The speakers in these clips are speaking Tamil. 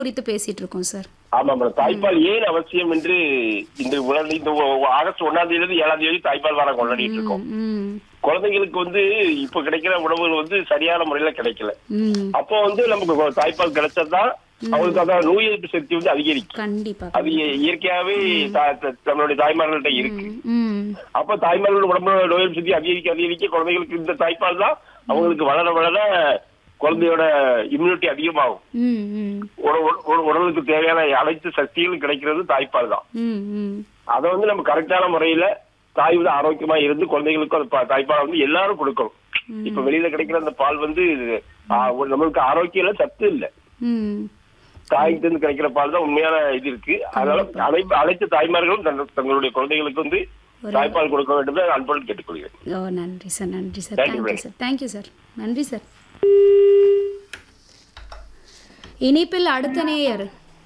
குறித்து பேசிட்டு இருக்கோம் சார் ஆமா மேடம் தாய்ப்பால் ஏன் அவசியம் என்று இந்த உலக- இந்த ஒ- ஒ- ஆகஸ்ட் ஒன்னாம் தேதியில இருந்து ஏழாம் தேதி தாய்ப்பால் வாரம் கொண்டாடிட்டு இருக்கோம் ம் குழந்தைகளுக்கு வந்து இப்ப கிடைக்கிற உணவுகள் வந்து சரியான முறையில கிடைக்கல ம் அப்போ வந்து நமக்கு கொ- தாய்ப்பால் கிடைச்சதுதான் அவங்களுக்கு அதான் நோய் எதிர்ப்பு சக்தி வந்து அதிகரிக்கும் கண்டிப்பா அது இய- இயற்கையாவே தா- த- நம்மளுடைய தாய்மார்கள்ட்ட இருக்கு ம் அப்ப தாய்மார்கள் உடம்புல நோய் எதிர்ப்பு சக்தி அதிகரிக்க அதிகரிக்க குழந்தைகளுக்கு இந்த தாய்ப்பால் தான் அவங்களுக்கு வளர வளர குழந்தையோட இம்யூனிட்டி அதிகமாகும் ம் ம் உட- உட- உட- உடலுக்கு தேவையான அனைத்து சக்திகளும் கிடைக்கிறது தாய்ப்பால் தான் ம் ம் அதை வந்து நம்ம கரெக்டான முறையில தாய் வந்து ஆரோக்கியமா இருந்து குழந்தைகளுக்கும் அந்த பா- தாய்ப்பால் வந்து எல்லாரும் கொடுக்கணும் இப்ப வெளியில கிடைக்கிற அந்த பால் வந்து ஆ, ஒரு நம்மளுக்கு ஆரோக்கியம் இல்ல சத்து இல்ல ம் தாய்கிட்ட இருந்து கிடைக்கிற பால் தான் உண்மையான இது இருக்கு அதனால அனைத்து அனைத்து தாய்மார்களும் தங்கள் தங்களுடைய குழந்தைகளுக்கு வந்து தாய்ப்பால் கொடுக்க வேண்டும் என்று அன்புடன் கேட்டுக்கொள்கிறேன் ஓ நன்றி சார் நன்றி sir Thank you, thank you sir thank you sir நன்றி சார் இணைப்பில் அடுத்த நேயர்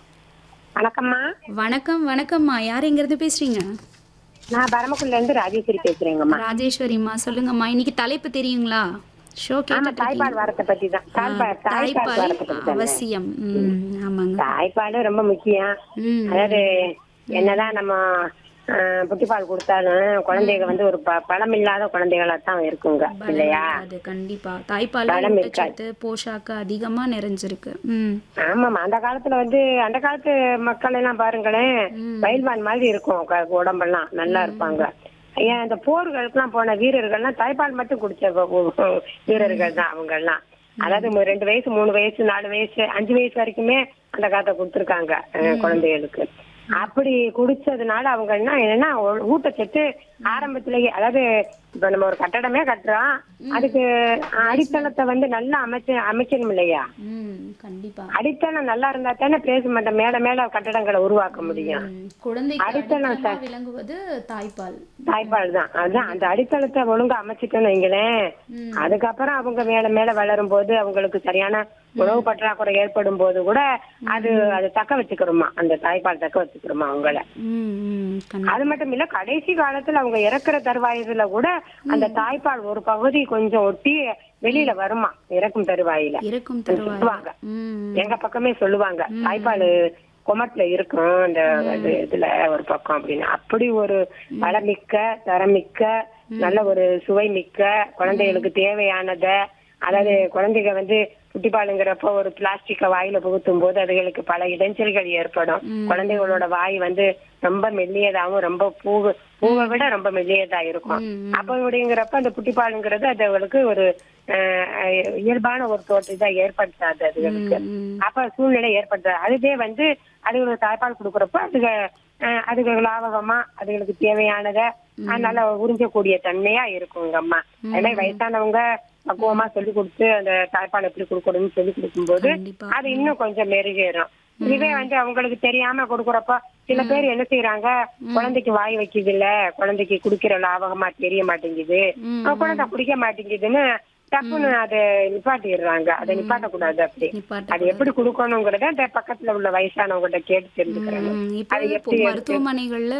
வணக்கம்மா வணக்கம் வணக்கம்மா யார் எங்கிருந்து பேசுறீங்க நான் பரமக்குடில இருந்து ராஜேஸ்வரி பேசுறேங்கம்மா ராஜேஸ்வரிம்மா சொல்லுங்கம்மா இன்னைக்கு தலைப்பு தெரியுங்களா ஷோ ஆமா கேட்டுட்டு தாய்ப்பால் வரத்தை பத்தி தான் தாய்ப்பால் தாய்ப்பால் தாய்ப்பால் வரத்தை பத்தி தான் அவசியம் ம் ஆமாங்க தாய்ப்பால் ரொம்ப முக்கியம் ம் அதாவது என்னதான் நம்ம ஆஹ், புட்டிப்பால் கொடுத்தாலும் குழந்தைங்க வந்து ஒரு ப- பலம் இல்லாத குழந்தைகளா தான் இருக்குங்க இல்லையா அது கண்டிப்பா தாய்ப்பால் பலம் ஊட்டச்சத்து போஷாக்கு அதிகமா நிறைஞ்சிருக்கு ம் ஆமாமா அந்த காலத்துல வந்து அந்த காலத்து மக்கள் எல்லாம் பாருங்களேன் பயில்வான் மாதிரி இருக்கும் க- உடம்பெல்லாம் நல்லா இருப்பாங்க ஏன் இந்த போர்களுக்கெல்லாம் போன வீரர்கள்லாம் தாய்ப்பால் மட்டும் குடிச்ச வ- வ- வீரர்கள் தான் அவங்க எல்லாம் அதாவது மு- ரெண்டு வயசு மூணு வயசு நாலு வயசு அஞ்சு வயசு வரைக்குமே அந்த காலத்தை கொடுத்துருக்காங்க அஹ், குழந்தைகளுக்கு அப்படி குடிச்சதுனால அவங்க என்ன என்னன்னா ஊ- ஊட்டச்சத்து ஆரம்பத்திலேயே அதாவது இப்ப நம்ம ஒரு கட்டடமே கட்டுறோம் அதுக்கு அடித்தளத்தை வந்து நல்லா அமைச்சு அமைக்கணும் இல்லையா ம் கண்டிப்பா அடித்தளம் நல்லா இருந்தா தானே பேச மேல மேல கட்டடங்களை உருவாக்க முடியும் ம், குழந்தைக்கு அடித்தளம் அடித்தளமா விளங்குவது தாய்ப்பால் தாய்ப்பால் தான் அதுதான் அந்த அடித்தளத்தை ஒழுங்கா அமைச்சிட்டோம்னு வைங்களேன் அதுக்கப்புறம் அவங்க மேல மேல வளரும் போது அவங்களுக்கு சரியான உணவு பற்றாக்குறை ஏற்படும் போது கூட அது அது தக்க வச்சுக்கிறோமா அந்த தாய்ப்பால் தக்க வச்சுக்கிறோமா அவங்கள ம் ம் கண்டிப்பா அது மட்டும் இல்ல கடைசி காலத்துல அவங்க இறக்குற தருவாயில கூட அந்த தாய்ப்பால் ஒரு பகுதி கொஞ்சம் ஒட்டி வெளியில வருமா இறக்கும் தருவாயில இருக்கும் தருவாய் சொல்லுவாங்க ம் எங்க பக்கமே சொல்லுவாங்க தாய்ப்பால் குமட்ல இருக்கும் அந்த அது இதுல ஒரு பக்கம் அப்படின்னு அப்படி ஒரு வளமிக்க தரமிக்க நல்ல ஒரு சுவை மிக்க குழந்தைகளுக்கு தேவையானத அதாவது குழந்தைங்க வந்து குட்டிப்பாலுங்கிறப்போ ஒரு பிளாஸ்டிக்க வாயில புகுத்தும் போது அதுகளுக்கு பல இடைஞ்சல்கள் ஏற்படும் குழந்தைகளோட வாய் வந்து ரொம்ப மெல்லியதாவும் ரொம்ப பூவு பூவை விட ரொம்ப மெல்லியதா இருக்கும் அப்ப அப்படிங்கிறப்ப அந்த குட்டிப்பாலுங்கிறது அதுகளுக்கு ஒரு அஹ், அஹ், இயல்பான ஒரு தோற்றத்தை ஏற்படுத்தாது அதுகளுக்கு ம் அப்ப சூழ்நிலை ஏற்படுத்தாது அதுவே வந்து அதுகளுக்கு தாய்ப்பால் கொடுக்கறப்ப அதுக அஹ், அதுக லாபகமா அதுகளுக்கு தேவையானத அஹ், நல்லா உறிஞ்சக்கூடிய தன்மையா இருக்குங்க அம்மா அதே மாதிரி வயசானவங்க பக்குவமா சொல்லி கொடுத்து அந்த தாய்ப்பால் எப்படி கொடுக்கணும்னு சொல்லி கொடுக்கும்போது கண்டிப்பா அது இன்னும் கொஞ்சம் மெருகேறும் இதுவே வந்து அவங்களுக்கு தெரியாம கொடுக்கறப்ப சில பேர் என்ன செய்யறாங்க குழந்தைக்கு வாய் வைக்குது இல்ல குழந்தைக்கு குடிக்கிற லாபகமா தெரிய மாட்டேங்குது ம். அஹ் குழந்தை குடிக்க மாட்டேங்குதுன்னு டக்குன்னு அதை நிப்பாட்டிடுறாங்க அதை நிப்பாட்ட கூடாது அப்படி நிப்பாட்ட அது எப்படி கொடுக்கணுங்கிறத அந்த பக்கத்துல உள்ள வயசானவங்ககிட்ட கேட்டு தெரிஞ்சுக்கிறாங்க ம், இப்போ இப்போ மருத்துவமனைகள்ல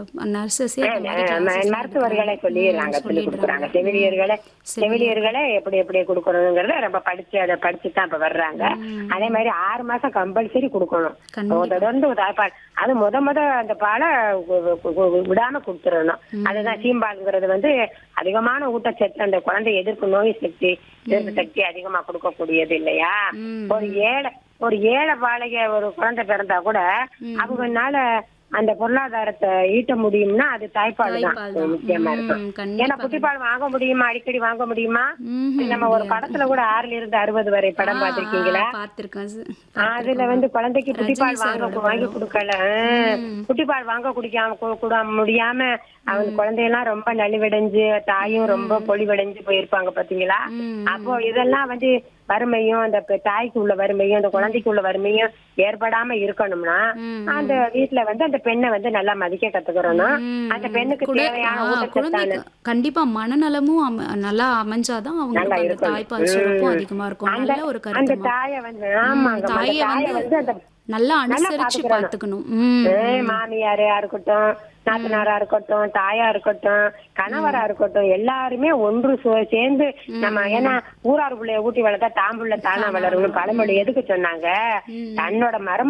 நர்சஸே மருத்துவர்களை சொல்லிடுறாங்க சொல்லி கொடுக்குறாங்க செவிலியர்களை செவிலியர்களை எப்படி எப்படி கொடுக்கணுங்கிறத ரொம்ப படிச்சு அதை படிச்சு தான் இப்ப வர்றாங்க அதே மாதிரி ஆறு மாசம் கம்பல்சரி கொடுக்கணும் கண்டிப்பா. தொடர்ந்து ஒரு தாய்ப்பால் அது முத முத அந்த பாலை கு- கு- கு- விடாம கொடுத்துடணும் அதுதான் சீம்பால்ங்கிறது வந்து அதிகமான ஊட்டச்சத்து அந்த குழந்தை எதிர்ப்பு நோய் சக்தி எதிர்ப்பு சக்தி அதிகமா கொடுக்கக்கூடியது இல்லையா ம். ஒரு ஏழை ஒரு ஏழை பாளைய ஒரு குழந்தை பிறந்தா கூட அவங்கனால அந்த பொருளாதாரத்தை ஈட்ட முடியும்னா அது தாய்ப்பால் தாய்ப்பால் தான் தான். அதுல முக்கியமா ம், இருக்கும் கண்டிப்பா, ஏன்னா குட்டிப்பால் வாங்க முடியுமா அடிக்கடி வாங்க முடியுமா ம்ஹும், நம்ம ஒரு படத்துல கூட ஆறுல இருந்து அறுபது வரை படம் பார்த்திருக்கீங்களா பார்த்திருக்கேன் சார். அதுல வந்து குழந்தைக்கு புட்டிப்பால் ரஜினி வாங்க சாரோட வாங்கி படம். கொடுக்கல புட்டிப்பால் வாங்க குடிக்காம கு- கூட முடியாம அவன் குழந்தையெல்லாம் ரொம்ப நலிவடைஞ்சு தாயும் ரொம்ப பொலிவடைஞ்சு போயிருப்பாங்க பாத்தீங்களா ம். அப்போ இதெல்லாம் வந்து வறுமையும் அந்த பெ- தாய்க்கு உள்ள வறுமையும் அந்த குழந்தைக்கு உள்ள வறுமையும் ஏற்படாம இருக்கணும்னா ம், அந்த வீட்டுல வந்து அந்த பெண்ணை வந்து நல்லா மதிக்க கத்துக்கிறணும் ம், அந்த பெண்ணுக்கு குட- தேவையான ஆ, ஊட்டச்சத்தான குழந்தைக்கு கண்டிப்பா மனநலமும் அம- நல்லா அமைஞ்சாதான் அவங்களுக்கு அந்த இருக்கணும். தாய்ப்பால் சுரப்பும் அதிகமா இருக்கும் அந்த நல்ல ஒரு அந்த கருத்து தாயை வந்து ஆமாங்க அந்த தாயை தாயை வந்து வந்து அந்த நல்லா அனுசரிச்சு பாத்துக்கிறணும். பாத்துக்கணும் ம் ஏய், மாமியாரா இருக்கட்டும் நாத்தனாரா இருக்கட்டும் தாயா இருக்கட்டும் கணவரா இருக்கட்டும் எல்லாருமே ஒன்று சு- சேர்ந்து நம்ம ஏன்னா ஊரார் பிள்ளைய ஊட்டி வளர்த்தா தாம்புள்ள தானா வளரும்னு பழமொழி எதுக்கு சொன்னாங்க தன்னோட மரும